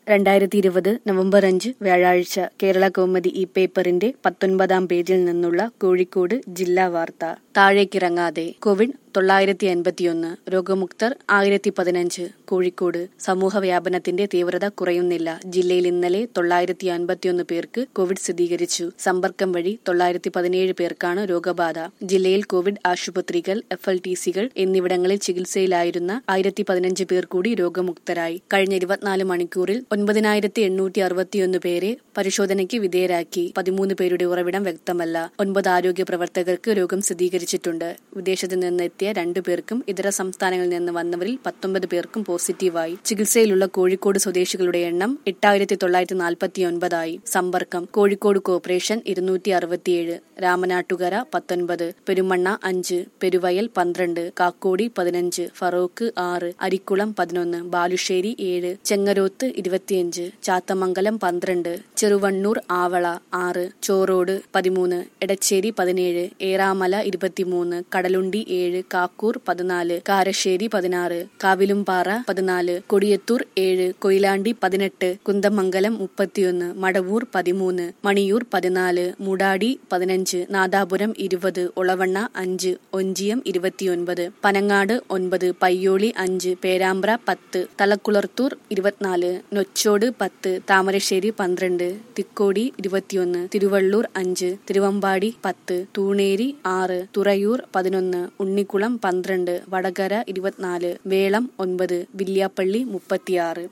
രണ്ടായിരത്തി ഇരുപത് നവംബർ അഞ്ച് വ്യാഴാഴ്ച കേരള കൗമുദി ഈ പേപ്പറിന്റെ പത്തൊൻപതാം പേജിൽ നിന്നുള്ള കോഴിക്കോട് ജില്ലാ വാർത്ത താഴേക്കിറങ്ങാതെ കോവിഡ് തൊള്ളായിരത്തി അൻപത്തിയൊന്ന് രോഗമുക്തർ ആയിരത്തി പതിനഞ്ച് കോഴിക്കോട് സമൂഹ വ്യാപനത്തിന്റെ തീവ്രത കുറയുന്നില്ല ജില്ലയിൽ ഇന്നലെ തൊള്ളായിരത്തി അൻപത്തിയൊന്ന് പേർക്ക് കോവിഡ് സ്ഥിരീകരിച്ചു സമ്പർക്കം വഴി തൊള്ളായിരത്തി പതിനേഴ് പേർക്കാണ് രോഗബാധ ജില്ലയിൽ കോവിഡ് ആശുപത്രികൾ എഫ് എൽ ടി സികൾ എന്നിവിടങ്ങളിൽ ചികിത്സയിലായിരുന്ന ആയിരത്തി പതിനഞ്ച് പേർ കൂടി രോഗമുക്തരായി കഴിഞ്ഞ ഇരുപത്തിനാല് മണിക്കൂറിൽ ഒൻപതിനായിരത്തി എണ്ണൂറ്റി അറുപത്തിയൊന്ന് പേരെ പരിശോധനയ്ക്ക് വിധേയരാക്കി പതിമൂന്ന് പേരുടെ ഉറവിടം വ്യക്തമല്ല ഒൻപത് ആരോഗ്യ പ്രവർത്തകർക്ക് രോഗം സ്ഥിരീകരിച്ചിട്ടുണ്ട് വിദേശത്ത് നിന്ന് എത്തിയ രണ്ടു പേർക്കും ഇതര സംസ്ഥാനങ്ങളിൽ നിന്ന് വന്നവരിൽ പത്തൊമ്പത് പേർക്കും പോസിറ്റീവായി ചികിത്സയിലുള്ള കോഴിക്കോട് സ്വദേശികളുടെ എണ്ണം എട്ടായിരത്തി തൊള്ളായിരത്തി നാൽപ്പത്തി ഒൻപതായി സമ്പർക്കം കോഴിക്കോട് കോർപ്പറേഷൻ ഇരുന്നൂറ്റി അറുപത്തിയേഴ് രാമനാട്ടുകര പത്തൊൻപത് പെരുമണ്ണ അഞ്ച് പെരുവയൽ പന്ത്രണ്ട് കാക്കോടി പതിനഞ്ച് ഫറോക്ക് ആറ് അരിക്കുളം പതിനൊന്ന് ബാലുശ്ശേരി ഏഴ് ചെങ്ങരോത്ത് ഇരുപത്തിയഞ്ച് ചാത്തമംഗലം പന്ത്രണ്ട് ചെറുവണ്ണൂർ ആവള ആറ് ചോറോട് പതിമൂന്ന് എടച്ചേരി പതിനേഴ് ഏറാമല ഇരുപത്തിമൂന്ന് കടലുണ്ടി ഏഴ് കാക്കൂർ പതിനാല് കാരശ്ശേരി പതിനാറ് കാവിലുംപാറ പതിനാല് കൊടിയത്തൂർ ഏഴ് കൊയിലാണ്ടി പതിനെട്ട് കുന്തമംഗലം മുപ്പത്തിയൊന്ന് മടവൂർ പതിമൂന്ന് മണിയൂർ പതിനാല് മുടാടി പതിനഞ്ച് നാദാപുരം ഇരുപത് ഒളവണ്ണ അഞ്ച് ഒഞ്ചിയം ഇരുപത്തിയൊൻപത് പനങ്ങാട് ഒൻപത് പയ്യോളി അഞ്ച് പേരാമ്പ്ര പത്ത് തലക്കുളർത്തൂർ ഇരുപത്തിനാല് നൊച്ചോട് പത്ത് താമരശ്ശേരി പന്ത്രണ്ട് തിക്കോടി ഇരുപത്തിയൊന്ന് തിരുവള്ളൂർ അഞ്ച് തിരുവമ്പാടി പത്ത് തൂണേരി ആറ് തുറയൂർ പതിനൊന്ന് ഉണ്ണിക്കുളം പന്ത്രണ്ട് വടകര ഇരുപത്തിനാല് വേളം ഒൻപത് വില്യാപ്പള്ളി മുപ്പത്തിയാറ്